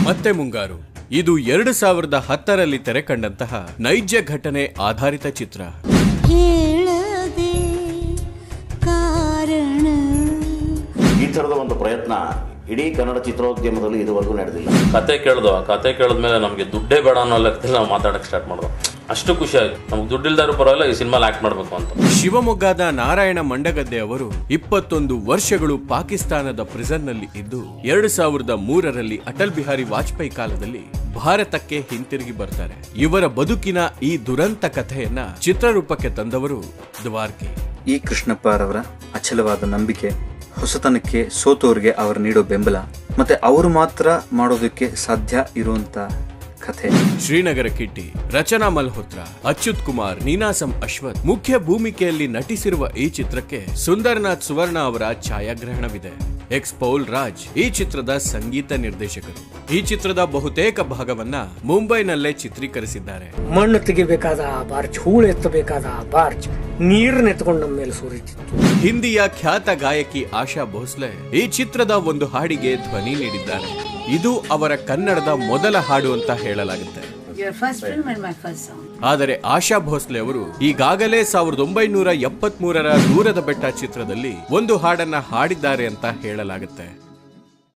ಮತ್ತೆ ಮುಂಗಾರು ಇದು ಎರಡು ಸಾವಿರದ ಹತ್ತರಲ್ಲಿ ತೆರೆ ಕಂಡಂತಹ ನೈಜ ಘಟನೆ ಆಧಾರಿತ ಚಿತ್ರ ಹೇಳದೆ ಕಾರಣ ಈ ಥರದ ಒಂದು ಪ್ರಯತ್ನ ಇಡೀ ಕನ್ನಡ ಚಿತ್ರೋದ್ಯಮದಲ್ಲಿ ಇದುವರೆಗೂ ನಡೆದಿಲ್ಲ ಕತೆ ಕೇಳ್ದು ಕತೆ ಕೇಳಿದ್ಮೇಲೆ ನಮಗೆ ದುಡ್ಡೇ ಬೇಡ ಅನ್ನೋ ಲೆಕ್ಕದಲ್ಲಿ ನಾವು ಮಾತಾಡಕ್ಕೆ ಸ್ಟಾರ್ಟ್ ಮಾಡಿದ್ವು ಅಷ್ಟು ಖುಷಿ ಆಯ್ತು ನಮ್ಗೆ ದುಡ್ಡಿಲ್ದಾರು ಪರವಾಗಿಲ್ಲ ಈ ಸಿನಿಮಾಲಿ ಆ್ಯಕ್ಟ್ ಮಾಡಬೇಕು ಅಂತ ಶಿವಮೊಗ್ಗದ ನಾರಾಯಣ ಮಂಡಗದ್ದೆ ಅವರು ಇಪ್ಪತ್ತೊಂದು ವರ್ಷಗಳು ಪಾಕಿಸ್ತಾನದ ಪ್ರಿಸನ್ನಲ್ಲಿ ಇದ್ದು ಎರಡು ಸಾವಿರದ ಮೂರರಲ್ಲಿ ಅಟಲ್ ಬಿಹಾರಿ ವಾಜಪೇಯಿ ಕಾಲದಲ್ಲಿ ಭಾರತಕ್ಕೆ ಹಿಂತಿರುಗಿ ಬರ್ತಾರೆ ಇವರ ಬದುಕಿನ ಈ ದುರಂತ ಕಥೆಯನ್ನ ಚಿತ್ರರೂಪಕ್ಕೆ ತಂದವರು ದ್ವಾರ್ಕೆ ಈ ಕೃಷ್ಣಪ್ಪರವರ ಅಚಲವಾದ ನಂಬಿಕೆ ಹೊಸತನಕ್ಕೆ ಸೋತೋರಿಗೆ ಅವರು ನೀಡೋ ಬೆಂಬಲ ಮತ್ತೆ ಅವರು ಮಾತ್ರ ಮಾಡೋದಕ್ಕೆ ಸಾಧ್ಯ ಇರುವಂತ ಕಥೆ ಶ್ರೀನಗರ ಕಿಟ್ಟಿ ರಚನಾ ಮಲ್ಹೋತ್ರಾ ಅಚ್ಯುತ್ ಕುಮಾರ್ ನೀನಾಸಂ ಅಶ್ವಥ್ ಮುಖ್ಯ ಭೂಮಿಕೆಯಲ್ಲಿ ನಟಿಸಿರುವ ಈ ಚಿತ್ರಕ್ಕೆ ಸುಂದರ್ನಾಥ್ ಸುವರ್ಣ ಅವರ ಛಾಯಾಗ್ರಹಣವಿದೆ ಎಕ್ಸ್ ಪೌಲ್ ರಾಜ್ ಈ ಚಿತ್ರದ ಸಂಗೀತ ನಿರ್ದೇಶಕರು ಈ ಚಿತ್ರದ ಬಹುತೇಕ ಭಾಗವನ್ನ ಮುಂಬೈನಲ್ಲೇ ಚಿತ್ರೀಕರಿಸಿದ್ದಾರೆ ಮಣ್ಣು ತೆಗಿಬೇಕಾದ ಆ ಬಾರ್ಚ್ ಹೂಳು ಎತ್ತಬೇಕಾದ ಆ ಬಾರ್ಚ್ ನೀರನ್ನ ಎತ್ಕೊಂಡು ನಮ್ಮ ಮೇಲೆ ಸುರಿತಿತ್ತು ಹಿಂದಿಯ ಖ್ಯಾತ ಗಾಯಕಿ ಆಶಾ ಭೋಸ್ಲೆ ಈ ಚಿತ್ರದ ಒಂದು ಹಾಡಿಗೆ ಧ್ವನಿ ನೀಡಿದ್ದಾರೆ ಇದು ಅವರ ಕನ್ನಡದ ಮೊದಲ ಹಾಡು ಅಂತ ಹೇಳಲಾಗುತ್ತೆ Your first film and my first song. ಆದರೆ ಆಶಾ ಭೋಸ್ಲೆ ಅವರು ಈಗಾಗಲೇ ಸಾವಿರದ ಒಂಬೈನೂರ ಎಪ್ಪತ್ಮೂರರ ದೂರದ ಬೆಟ್ಟ ಚಿತ್ರದಲ್ಲಿ ಒಂದು ಹಾಡನ್ನ ಹಾಡಿದ್ದಾರೆ ಅಂತ ಹೇಳಲಾಗುತ್ತೆ